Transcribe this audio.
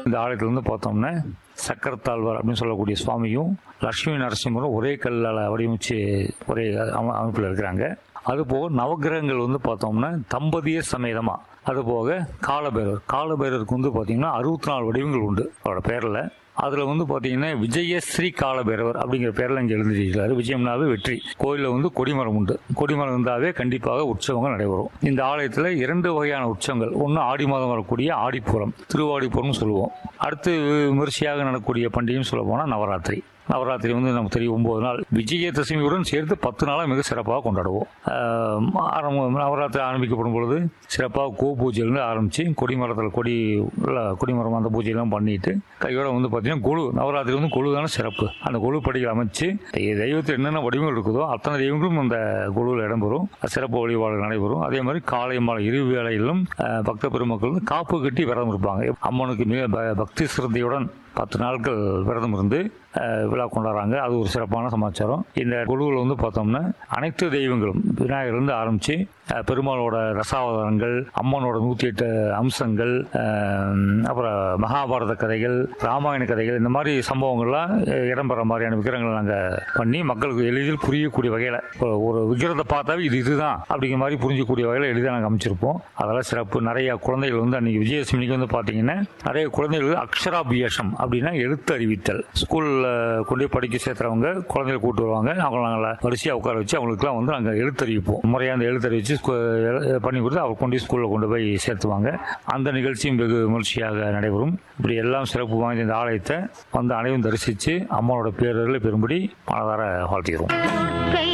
இந்த ஆலயத்தில் வந்து பார்த்தோம்னா சக்கரத்தாழ்வார் அப்படின்னு சொல்லக்கூடிய சுவாமியும் லட்சுமி நரசிம்மரும் ஒரே கல்லால் வடிவமைச்சு ஒரே அம அமைப்பில் இருக்கிறாங்க அதுபோக நவகிரகங்கள் வந்து பார்த்தோம்னா தம்பதிய சமேதமா அதுபோக காலபைரவர் காலபைரவருக்கு வந்து பார்த்தீங்கன்னா அறுபத்தி நாலு வடிவங்கள் உண்டு அவரோட பேரில் அதில் வந்து பார்த்தீங்கன்னா விஜயஸ்ரீ காலபைரவர் அப்படிங்கிற பேரில் இங்கே எழுந்திருக்கிறாரு விஜயம்னாவே வெற்றி கோயிலில் வந்து கொடிமரம் உண்டு கொடிமரம் இருந்தாவே கண்டிப்பாக உற்சவங்கள் நடைபெறும் இந்த ஆலயத்தில் இரண்டு வகையான உற்சவங்கள் ஒன்று ஆடி மாதம் வரக்கூடிய ஆடிப்பூரம் திருவாடிப்பூரம்னு சொல்லுவோம் அடுத்து விமரிசையாக நடக்கக்கூடிய பண்டிகைன்னு சொல்ல போனால் நவராத்திரி நவராத்திரி வந்து நமக்கு தெரியும் ஒன்பது நாள் விஜயதசமியுடன் சேர்த்து பத்து நாளாக மிக சிறப்பாக கொண்டாடுவோம் ஆஹ் ஆரம்பம் நவராத்திரி ஆரம்பிக்கப்படும் பொழுது சிறப்பாக கோ பூஜையிலேருந்து ஆரம்பித்து கொடிமரத்தில் கொடி உள்ள கொடிமரம் அந்த பூஜையெல்லாம் பண்ணிட்டு கையோட வந்து பார்த்தீங்கன்னா குழு நவராத்திரி வந்து குழு தானே சிறப்பு அந்த குழு படிகள் அமைச்சு தெய்வத்தில் என்னென்ன வடிவங்கள் இருக்குதோ அத்தனை தெய்வங்களும் அந்த குழுவில் இடம்பெறும் சிறப்பு வழிபாடு நடைபெறும் அதே மாதிரி காலை மாலை இரு வேளையிலும் ஆஹ் பக்த பெருமக்கள் வந்து காப்பு கட்டி விரதம் இருப்பாங்க அம்மனுக்கு மிக ப- பக்தி சிரத்தையுடன் பத்து நாட்கள் விரதம் இருந்து அஹ், விழா கொண்டாடுறாங்க அது ஒரு சிறப்பான சமாச்சாரம் இந்த குழுவில் வந்து பார்த்தோம்னா அனைத்து தெய்வங்களும் விநாயகர்லேருந்து ஆரம்பித்து பெருமாளோட ரசாவதாரங்கள் அம்மனோட நூற்றி எட்டு அம்சங்கள் அஹ், அப்புறம் மகாபாரத கதைகள் ராமாயண கதைகள் இந்த மாதிரி சம்பவங்கள்லாம் அஹ், இடம்பெற மாதிரியான விக்கிரகங்கள் நாங்கள் பண்ணி மக்களுக்கு எளிதில் புரியக்கூடிய வகையில் ஒரு விக்கிரத்தை பார்த்தாவே இது இதுதான் அப்படிங்கிற மாதிரி புரிஞ்சக்கூடிய வகையில் எளிதாக நாங்கள் அமைச்சிருப்போம் அதெல்லாம் சிறப்பு நிறைய குழந்தைகள் வந்து அன்னைக்கு விஜயதசமிக்கு வந்து பார்த்தீங்கன்னா நிறைய குழந்தைகள் அக்ஷராபியாசம் அப்படின்னா எழுத்து அறிவித்தல் ஸ்கூலில் கொண்டு போய் படிக்க சேர்த்துறவங்க குழந்தைகளை கூட்டு வருவாங்க அவங்கள நாங்கள் வரிசையாக உட்கார வச்சு அவங்களுக்குலாம் வந்து நாங்கள் எழுத்தறிவிப்போம் முறையாக அந்த எழுத்தறிவிச்சு ஸ்கூ- எழு- பண்ணி கொடுத்து அவர் கொண்டு போய் ஸ்கூலில் கொண்டு போய் சேர்த்துவாங்க அந்த நிகழ்ச்சியும் வெகு விமர்சையாக நடைபெறும் இப்படி எல்லாம் சிறப்பு வாய்ந்த இந்த ஆலயத்தை வந்து அனைவரும் தரிசித்து அம்மாவோட பேரர்களை பெறும்படி மனதார வாழ்த்துகிறோம்